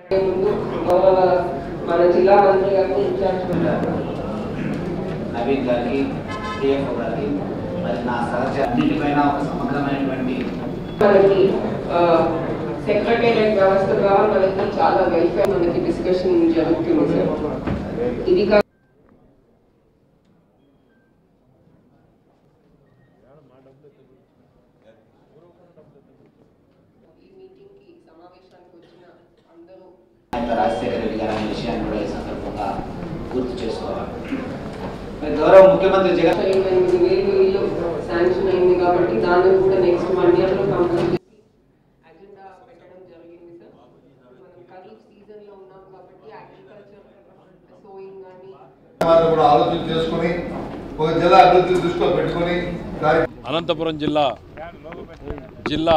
ముందు గౌరవ మన జిల్లా మంత్రి గారిని ఇన్ఛార్జ్ పెట్టారు నవీన్ గారికి డిఎఫ్ఓ గారికి మరి నా సహచ అన్నిటిపైన ఒక సమగ్రమైనటువంటి మనకి సెక్రటేరియట్ వ్యవస్థ ద్వారా మనకి చాలా వెల్ఫేర్ మనకి డిస్కషన్ జరుగుతుంది సార్ ఇది కా ఈ మీటింగ్కి సమావేశానికి వచ్చిన అందరూ నాయకులు రాజశేఖర రెడ్డి గారు అనే విషయాన్ని కూడా ఈ సందర్భంగా గుర్తు చేసుకోవాలి మరి గౌరవ ముఖ్యమంత్రి జగన్ ఇరవై ఎనిమిది వేలు ఇల్లు శాంక్షన్ అయింది కాబట్టి దాన్ని కూడా నెక్స్ట్ వన్ ఇయర్ లో కంప్లీట్ అజెండా పెట్టడం జరిగింది సార్ మనం ఖరీఫ్ సీజన్ లో ఉన్నాం కాబట్టి అగ్రికల్చర్ సోయింగ్ కానీ వారిని కూడా ఆలోచన చేసుకొని ఒక జిల్లా అభివృద్ధి దృష్టిలో పెట్టుకొని కార్య అనంతపురం జిల్లా జిల్లా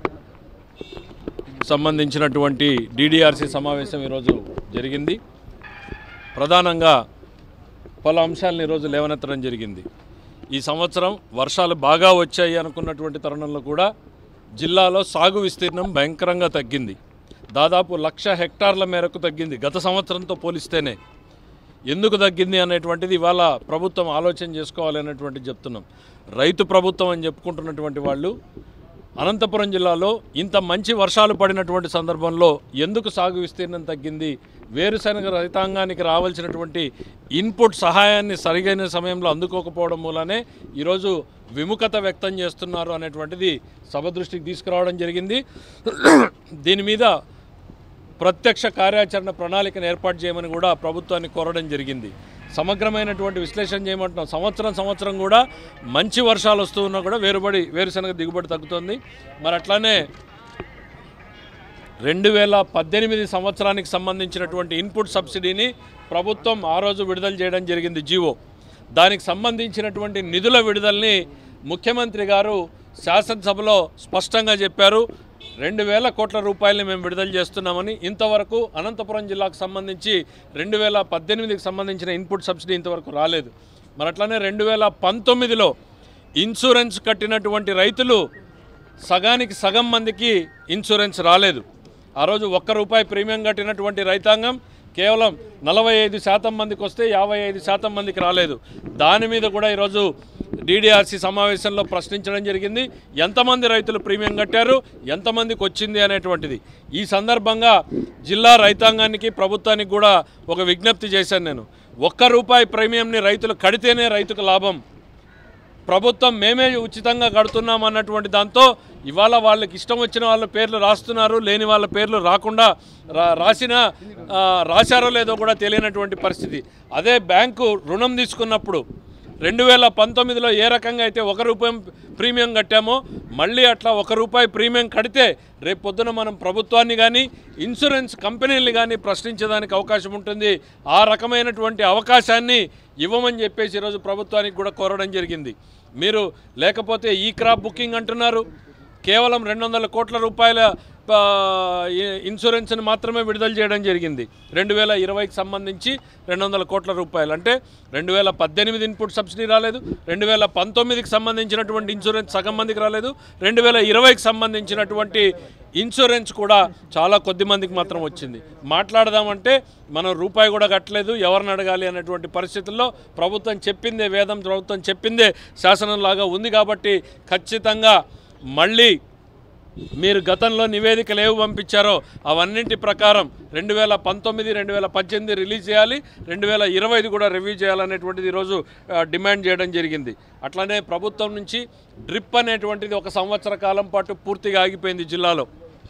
సంబంధించినటువంటి డిడిఆర్సి సమావేశం ఈరోజు జరిగింది ప్రధానంగా పలు అంశాలను ఈరోజు లేవనెత్తడం జరిగింది ఈ సంవత్సరం వర్షాలు బాగా వచ్చాయి అనుకున్నటువంటి తరుణంలో కూడా జిల్లాలో సాగు విస్తీర్ణం భయంకరంగా తగ్గింది దాదాపు లక్ష హెక్టార్ల మేరకు తగ్గింది గత సంవత్సరంతో పోలిస్తేనే ఎందుకు తగ్గింది అనేటువంటిది ఇవాళ ప్రభుత్వం ఆలోచన చేసుకోవాలి అనేటువంటిది చెప్తున్నాం రైతు ప్రభుత్వం అని చెప్పుకుంటున్నటువంటి వాళ్ళు అనంతపురం జిల్లాలో ఇంత మంచి వర్షాలు పడినటువంటి సందర్భంలో ఎందుకు సాగు విస్తీర్ణం తగ్గింది వేరుశనగ రైతాంగానికి రావాల్సినటువంటి ఇన్పుట్ సహాయాన్ని సరిగైన సమయంలో అందుకోకపోవడం మూలనే ఈరోజు విముఖత వ్యక్తం చేస్తున్నారు అనేటువంటిది సభ దృష్టికి తీసుకురావడం జరిగింది దీని మీద ప్రత్యక్ష కార్యాచరణ ప్రణాళికను ఏర్పాటు చేయమని కూడా ప్రభుత్వాన్ని కోరడం జరిగింది సమగ్రమైనటువంటి విశ్లేషణ చేయమంటున్నాం సంవత్సరం సంవత్సరం కూడా మంచి వర్షాలు వస్తూ ఉన్నా కూడా వేరుబడి వేరుశనగ దిగుబడి తగ్గుతుంది మరి అట్లానే రెండు వేల పద్దెనిమిది సంవత్సరానికి సంబంధించినటువంటి ఇన్పుట్ సబ్సిడీని ప్రభుత్వం ఆ రోజు విడుదల చేయడం జరిగింది జీవో దానికి సంబంధించినటువంటి నిధుల విడుదలని ముఖ్యమంత్రి గారు శాసనసభలో స్పష్టంగా చెప్పారు రెండు వేల కోట్ల రూపాయలని మేము విడుదల చేస్తున్నామని ఇంతవరకు అనంతపురం జిల్లాకు సంబంధించి రెండు వేల పద్దెనిమిదికి సంబంధించిన ఇన్పుట్ సబ్సిడీ ఇంతవరకు రాలేదు మరి అట్లానే రెండు వేల పంతొమ్మిదిలో ఇన్సూరెన్స్ కట్టినటువంటి రైతులు సగానికి సగం మందికి ఇన్సూరెన్స్ రాలేదు ఆ రోజు ఒక్క రూపాయి ప్రీమియం కట్టినటువంటి రైతాంగం కేవలం నలభై ఐదు శాతం మందికి వస్తే యాభై ఐదు శాతం మందికి రాలేదు దాని మీద కూడా ఈరోజు డీడీఆర్సీ సమావేశంలో ప్రశ్నించడం జరిగింది ఎంతమంది రైతులు ప్రీమియం కట్టారు ఎంతమందికి వచ్చింది అనేటువంటిది ఈ సందర్భంగా జిల్లా రైతాంగానికి ప్రభుత్వానికి కూడా ఒక విజ్ఞప్తి చేశాను నేను ఒక్క రూపాయి ప్రీమియంని రైతులు కడితేనే రైతుకు లాభం ప్రభుత్వం మేమే ఉచితంగా కడుతున్నాం అన్నటువంటి దాంతో ఇవాళ వాళ్ళకి ఇష్టం వచ్చిన వాళ్ళ పేర్లు రాస్తున్నారు లేని వాళ్ళ పేర్లు రాకుండా రా రాసిన ఆ, రాశారో లేదో కూడా తెలియనటువంటి పరిస్థితి అదే బ్యాంకు రుణం తీసుకున్నప్పుడు రెండు వేల పంతొమ్మిదిలో ఏ రకంగా అయితే ఒక రూపాయి ప్రీమియం కట్టామో మళ్ళీ అట్లా ఒక రూపాయి ప్రీమియం కడితే రేపు పొద్దున మనం ప్రభుత్వాన్ని కానీ ఇన్సూరెన్స్ కంపెనీలు కానీ ప్రశ్నించడానికి అవకాశం ఉంటుంది ఆ రకమైనటువంటి అవకాశాన్ని ఇవ్వమని చెప్పేసి ఈరోజు ప్రభుత్వానికి కూడా కోరడం జరిగింది మీరు లేకపోతే ఈ క్రాప్ బుకింగ్ అంటున్నారు కేవలం రెండు వందల కోట్ల రూపాయల ఆ, ఇ- ఇన్సూరెన్స్ని మాత్రమే విడుదల చేయడం జరిగింది రెండు వేల ఇరవైకి సంబంధించి రెండు వందల కోట్ల రూపాయలు అంటే రెండు వేల పద్దెనిమిది ఇన్పుట్ సబ్సిడీ రాలేదు రెండు వేల పంతొమ్మిదికి సంబంధించినటువంటి ఇన్సూరెన్స్ సగం మందికి రాలేదు రెండు వేల ఇరవైకి సంబంధించినటువంటి ఇన్సూరెన్స్ కూడా చాలా కొద్ది మందికి మాత్రం వచ్చింది మాట్లాడదామంటే మనం రూపాయి కూడా కట్టలేదు ఎవరిని అడగాలి అనేటువంటి పరిస్థితుల్లో ప్రభుత్వం చెప్పిందే వేదం ప్రభుత్వం చెప్పిందే శాసనంలాగా ఉంది కాబట్టి ఖచ్చితంగా మళ్ళీ మీరు గతంలో నివేదికలు ఏవి పంపించారో అవన్నింటి ప్రకారం రెండు వేల పంతొమ్మిది రెండు వేల పద్దెనిమిది రిలీజ్ చేయాలి రెండు వేల ఇరవైది కూడా రివ్యూ చేయాలనేటువంటిది ఈరోజు ఆ, డిమాండ్ చేయడం జరిగింది అట్లనే ప్రభుత్వం నుంచి డ్రిప్ అనేటువంటిది ఒక సంవత్సర కాలం పాటు పూర్తిగా ఆగిపోయింది జిల్లాలో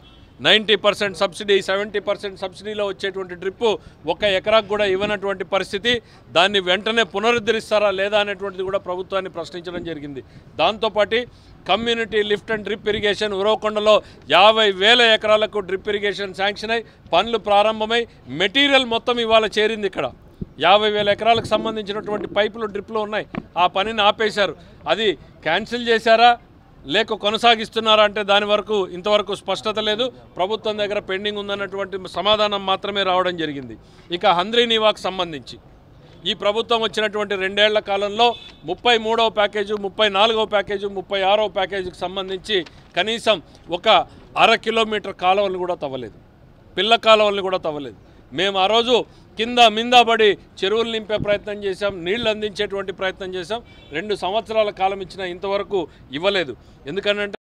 ninety percent subsidy seventy percent సబ్సిడీలో వచ్చేటువంటి డ్రిప్పు ఒక ఎకరాకు కూడా ఇవ్వనటువంటి పరిస్థితి దాన్ని వెంటనే పునరుద్ధరిస్తారా లేదా అనేటువంటిది కూడా ప్రభుత్వాన్ని ప్రశ్నించడం జరిగింది దాంతోపాటు community lift and drip irrigation ఉరవకొండలో యాభై వేల ఎకరాలకు డ్రిప్ ఇరిగేషన్ శాంక్షన్ అయి పనులు ప్రారంభమై మెటీరియల్ మొత్తం ఇవాళ చేరింది ఇక్కడ యాభై వేల ఎకరాలకు సంబంధించినటువంటి పైపులు డ్రిప్లు ఉన్నాయి ఆ పనిని ఆపేశారు అది క్యాన్సిల్ చేశారా లేక కొనసాగిస్తున్నారా అంటే దాని వరకు ఇంతవరకు స్పష్టత లేదు ప్రభుత్వం దగ్గర పెండింగ్ ఉందన్నటువంటి సమాధానం మాత్రమే రావడం జరిగింది ఇక హంద్రీ నివాకు సంబంధించి ఈ ప్రభుత్వం వచ్చినటువంటి రెండేళ్ల కాలంలో ముప్పై మూడవ ప్యాకేజు ముప్పై నాలుగవ ప్యాకేజు ముప్పై ఆరవ ప్యాకేజీకి సంబంధించి కనీసం ఒక అర కిలోమీటర్ కాలువలు కూడా తవ్వలేదు పిల్ల కాలువల్ని కూడా తవ్వలేదు మేము ఆ రోజు కింద మింద పడి చెరువులు నింపే ప్రయత్నం చేశాం నీళ్లు అందించేటువంటి ప్రయత్నం చేశాం రెండు సంవత్సరాల కాలం ఇచ్చినా ఇంతవరకు ఇవ్వలేదు ఎందుకనంటే